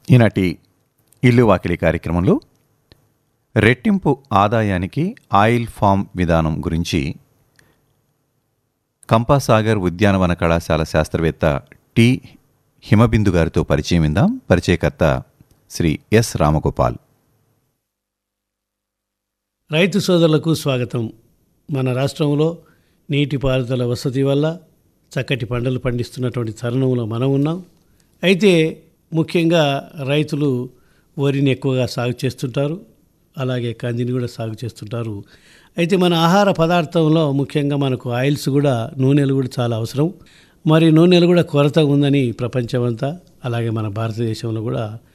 ఈనాటి ఇల్లు వాకిలి కార్యక్రమంలో రెట్టింపు ఆదాయానికి ఆయిల్ ఫామ్ విధానం గురించి కంపాసాగర్ ఉద్యానవన కళాశాల శాస్త్రవేత్త టి హిమబిందు గారితో పరిచయం విందాం పరిచయకర్త శ్రీ ఎస్ రామగోపాల్ రైతు సోదరులకు స్వాగతం మన రాష్ట్రంలో నీటిపారుదల వసతి వల్ల చక్కటి పంటలు పండిస్తున్నటువంటి తరుణంలో మనం ఉన్నాం అయితే ముఖ్యంగా రైతులు వరిని ఎక్కువగా సాగు చేస్తుంటారు అలాగే కందిని కూడా సాగు చేస్తుంటారు అయితే మన ఆహార పదార్థంలో ముఖ్యంగా మనకు ఆయిల్స్ కూడా నూనెలు కూడా చాలా అవసరం మరి నూనెలు కూడా కొరత ఉందని ప్రపంచమంతా అలాగే మన భారతదేశంలో కూడా